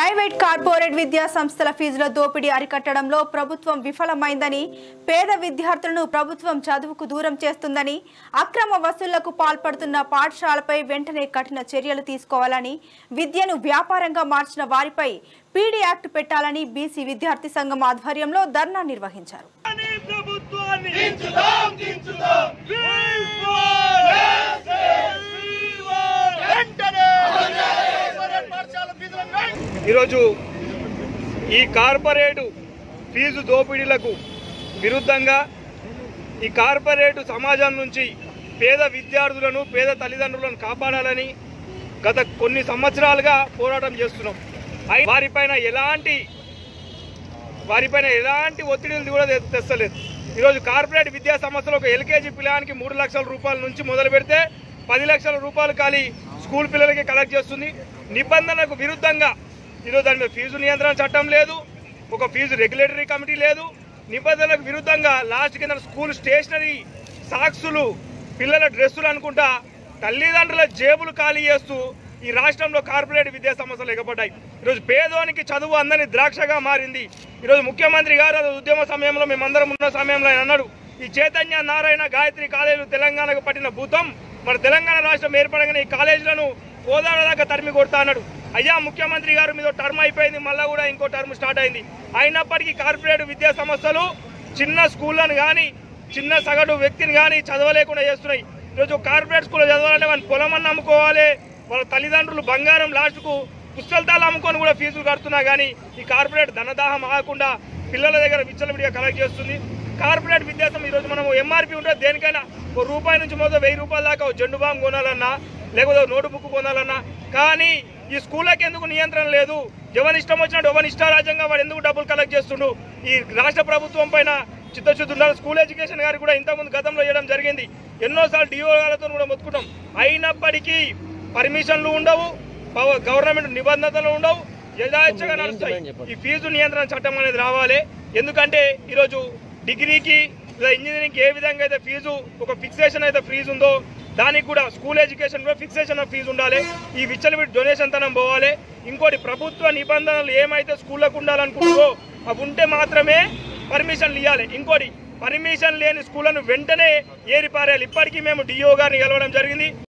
private corporate విద్యా సంస్థల ఫీజుల దోపిడీ అరికట్టడంలో ప్రభుత్వం విఫలమైందని పేద విద్యార్థులను ప్రభుత్వం చదువుకు దూరం చేస్తుందని అక్రమ వసూళ్లకు పాల్పడుతున్న పాఠశాలపై వెంటనే కఠిన చర్యలు తీసుకోవాలని విద్యను వ్యాపారంగా మార్చిన వారిపై పీడీ యాక్ట్ పెట్టాలని బీసీ విద్యార్థి సంఘం ఆధ్వర్యంలో ధర్నా నిర్వహించారు అని ప్రభుత్వాన్ని దించుదాం దించుదాం వెంటనే పాఠశాల ఫీజులను ఈరోజు ఈ కార్పొరేటు ఫీజు దోపిడీలకు విరుద్ధంగా ఈ కార్పొరేటు సమాజం నుంచి పేద విద్యార్థులను పేద తల్లిదండ్రులను కాపాడాలని గత కొన్ని సంవత్సరాలుగా పోరాటం చేస్తున్నాం అయి- వారిపైన ఎలాంటి వారిపైన ఎలాంటి ఒత్తిడిలు కూడా తె- తెస్తలేదు ఈరోజు కార్పొరేట్ విద్యా సంస్థలు ఒక ఎల్కేజీ పిల్లగానికి మూడు లక్షల రూపాయల నుంచి మొదలు పెడితే పది లక్షల రూపాయలు ఖాళీ స్కూల్ పిల్లలకి కలెక్ట్ చేస్తుంది నిబంధనలకు విరుద్ధంగా ఈరోజు దాని మీద ఫీజు నియంత్రణ చట్టం లేదు ఒక ఫీజు రెగ్యులేటరీ కమిటీ లేదు నిబంధనలకు విరుద్ధంగా లాస్ట్ కింద స్కూల్ స్టేషనరీ సాక్సులు పిల్లల డ్రెస్సులు అనుకుంటా తల్లిదండ్రుల జేబులు ఖాళీ చేస్తూ ఈ రాష్ట్రంలో కార్పొరేట్ విద్యా సంస్థలు ఎగబడ్డాయి ఈరోజు పేదోనికి చదువు అందని ద్రాక్షగా మారింది ఈరోజు ముఖ్యమంత్రి గారు అది ఉద్యమ సమయంలో మేమందరం ఉన్న సమయంలో ఆయన అన్నాడు ఈ చైతన్య నారాయణ గాయత్రి కాలేజీలు తెలంగాణకు పట్టిన భూతం మన తెలంగాణ రాష్ట్రం ఏర్పడగానే ఈ కాలేజీలను కోదాడ దాకా తరిమి కొడతా అన్నాడు అయ్యా ముఖ్యమంత్రి గారు మీద టర్మ్ అయిపోయింది మళ్ళా కూడా ఇంకో టర్మ్ స్టార్ట్ అయింది అయినప్పటికీ కార్పొరేట్ విద్యా సంస్థలు చిన్న స్కూళ్ళను కానీ చిన్న సగటు వ్యక్తిని కానీ చదవలేకుండా చేస్తున్నాయి ఈరోజు కార్పొరేట్ స్కూల్లో చదవాలంటే వాళ్ళ పొలం అన్న అమ్ముకోవాలి వాళ్ళ తల్లిదండ్రులు బంగారం లాస్ట్కు పుస్తకాలు అమ్ముకొని కూడా ఫీజులు కడుతున్నా కానీ ఈ కార్పొరేట్ ధనదాహం ఆగకుండా పిల్లల దగ్గర విచ్చలవిడిగా కలెక్ట్ చేస్తుంది కార్పొరేట్ విద్యాసం ఈరోజు మనం ఎంఆర్పి ఉంటుంది దేనికైనా ఒక రూపాయి నుంచి మొదలు వెయ్యి రూపాయల దాకా ఒక జెండు బాంబు కొనాలన్నా లేకపోతే ఒక నోటు బుక్ కొనాలన్నా కానీ ఈ స్కూళ్ళకి ఎందుకు నియంత్రణ లేదు ఎవరి ఇష్టం వచ్చినట్టు ఎవరి ఇష్టారాజ్యంగా వాడు ఎందుకు డబ్బులు కలెక్ట్ చేస్తుండు ఈ రాష్ట్ర ప్రభుత్వం పైన చిత్తశుద్ధి ఉండాలి స్కూల్ ఎడ్యుకేషన్ గారు కూడా ఇంతకుముందు గతంలో చేయడం జరిగింది ఎన్నోసార్లు డిఓ గారితో కూడా మొత్తుకుంటాం అయినప్పటికీ పర్మిషన్లు ఉండవు పవ- గవర్నమెంట్ నిబంధనలు ఉండవు యథాచ్ఛగా నడుస్తాయి ఈ ఫీజు నియంత్రణ చట్టం అనేది రావాలి ఎందుకంటే ఈరోజు డిగ్రీకి లేదా ఇంజనీరింగ్కి ఏ విధంగా అయితే ఫీజు ఒక ఫిక్సేషన్ అయితే ఫీజు ఉందో దానికి కూడా స్కూల్ ఎడ్యుకేషన్ కూడా ఫిక్సేషన్ ఫీజు ఉండాలి ఈ విచ్చలవిడి డొనేషన్ తనం పోవాలి ఇంకోటి ప్రభుత్వ నిబంధనలు ఏమైతే స్కూళ్ళకు ఉండాలనుకుంటుందో అవి ఉంటే మాత్రమే పర్మిషన్లు ఇవ్వాలి ఇంకోటి పర్మిషన్ లేని స్కూళ్ళను వెంటనే ఏరిపారేయాలి ఇప్పటికీ మేము డిఓ గారిని కలవడం జరిగింది